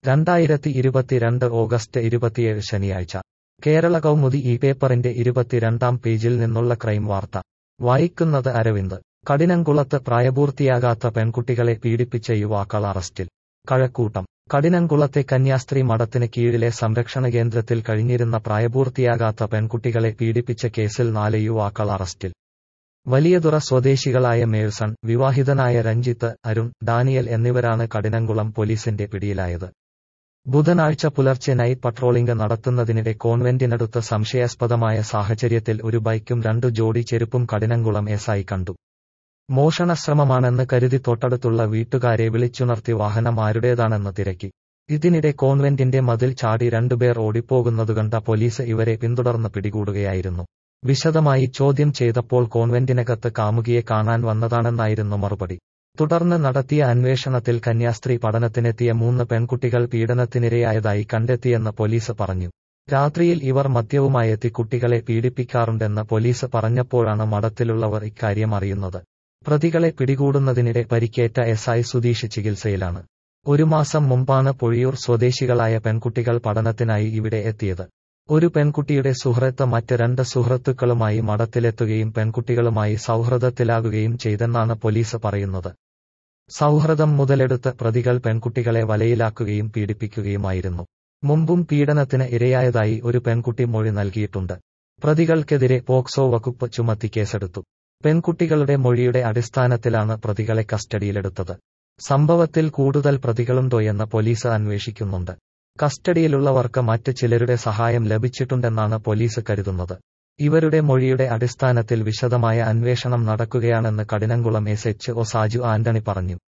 രണ്ടായിരത്തി ഇരുപത്തിരണ്ട് ഓഗസ്റ്റ് ഇരുപത്തിയേഴ് ശനിയാഴ്ച കേരള കൗമുദി ഈ പേപ്പറിന്റെ ഇരുപത്തിരണ്ടാം പേജിൽ നിന്നുള്ള ക്രൈം വാർത്ത വായിക്കുന്നത് അരവിന്ദ് കഠിനംകുളത്ത് പ്രായപൂർത്തിയാകാത്ത പെൺകുട്ടികളെ പീഡിപ്പിച്ച യുവാക്കൾ അറസ്റ്റിൽ കഴക്കൂട്ടം കഠിനംകുളത്തെ കന്യാസ്ത്രീ മഠത്തിന് കീഴിലെ സംരക്ഷണ കേന്ദ്രത്തിൽ കഴിഞ്ഞിരുന്ന പ്രായപൂർത്തിയാകാത്ത പെൺകുട്ടികളെ പീഡിപ്പിച്ച കേസിൽ നാല് യുവാക്കൾ അറസ്റ്റിൽ വലിയതുറ സ്വദേശികളായ മേഴ്സൺ വിവാഹിതനായ രഞ്ജിത്ത് അരുൺ ഡാനിയൽ എന്നിവരാണ് കഠിനംകുളം പോലീസിന്റെ പിടിയിലായത് ബുധനാഴ്ച പുലർച്ചെ നൈറ്റ് പട്രോളിംഗ് നടത്തുന്നതിനിടെ കോൺവെന്റിനടുത്ത് സംശയാസ്പദമായ സാഹചര്യത്തിൽ ഒരു ബൈക്കും രണ്ടു ജോഡി ചെരുപ്പും കഠിനംകുളം എസ്ഐ കണ്ടു മോഷണശ്രമമാണെന്ന് കരുതി തൊട്ടടുത്തുള്ള വീട്ടുകാരെ വിളിച്ചുണർത്തി വാഹനം ആരുടേതാണെന്ന് തിരക്കി ഇതിനിടെ കോൺവെന്റിന്റെ മതിൽ ചാടി രണ്ടുപേർ ഓടിപ്പോകുന്നതുകണ്ട പോലീസ് ഇവരെ പിന്തുടർന്ന് പിടികൂടുകയായിരുന്നു വിശദമായി ചോദ്യം ചെയ്തപ്പോൾ കോൺവെന്റിനകത്ത് കാമുകിയെ കാണാൻ വന്നതാണെന്നായിരുന്നു മറുപടി തുടർന്ന് നടത്തിയ അന്വേഷണത്തിൽ കന്യാസ്ത്രീ പഠനത്തിനെത്തിയ മൂന്ന് പെൺകുട്ടികൾ പീഡനത്തിനിരയായതായി കണ്ടെത്തിയെന്ന് പോലീസ് പറഞ്ഞു രാത്രിയിൽ ഇവർ മദ്യവുമായെത്തി കുട്ടികളെ പീഡിപ്പിക്കാറുണ്ടെന്ന് പോലീസ് പറഞ്ഞപ്പോഴാണ് മഠത്തിലുള്ളവർ ഇക്കാര്യം അറിയുന്നത് പ്രതികളെ പിടികൂടുന്നതിനിടെ പരിക്കേറ്റ എസ് ഐ സുധീഷ് ചികിത്സയിലാണ് ഒരു മാസം മുമ്പാണ് പൊഴിയൂർ സ്വദേശികളായ പെൺകുട്ടികൾ പഠനത്തിനായി ഇവിടെ എത്തിയത് ഒരു പെൺകുട്ടിയുടെ സുഹൃത്ത് മറ്റ് രണ്ട് സുഹൃത്തുക്കളുമായി മഠത്തിലെത്തുകയും പെൺകുട്ടികളുമായി സൗഹൃദത്തിലാകുകയും ചെയ്തെന്നാണ് പോലീസ് പറയുന്നത് സൗഹൃദം മുതലെടുത്ത് പ്രതികൾ പെൺകുട്ടികളെ വലയിലാക്കുകയും പീഡിപ്പിക്കുകയുമായിരുന്നു മുമ്പും പീഡനത്തിന് ഇരയായതായി ഒരു പെൺകുട്ടി മൊഴി നൽകിയിട്ടുണ്ട് പ്രതികൾക്കെതിരെ പോക്സോ വകുപ്പ് ചുമത്തി കേസെടുത്തു പെൺകുട്ടികളുടെ മൊഴിയുടെ അടിസ്ഥാനത്തിലാണ് പ്രതികളെ കസ്റ്റഡിയിലെടുത്തത് സംഭവത്തിൽ കൂടുതൽ പ്രതികളുണ്ടോയെന്ന് പോലീസ് അന്വേഷിക്കുന്നുണ്ട് കസ്റ്റഡിയിലുള്ളവർക്ക് മറ്റ് ചിലരുടെ സഹായം ലഭിച്ചിട്ടുണ്ടെന്നാണ് പോലീസ് കരുതുന്നത് ഇവരുടെ മൊഴിയുടെ അടിസ്ഥാനത്തിൽ വിശദമായ അന്വേഷണം നടക്കുകയാണെന്ന് Kadinamkulam S H O Saju Antony പറഞ്ഞു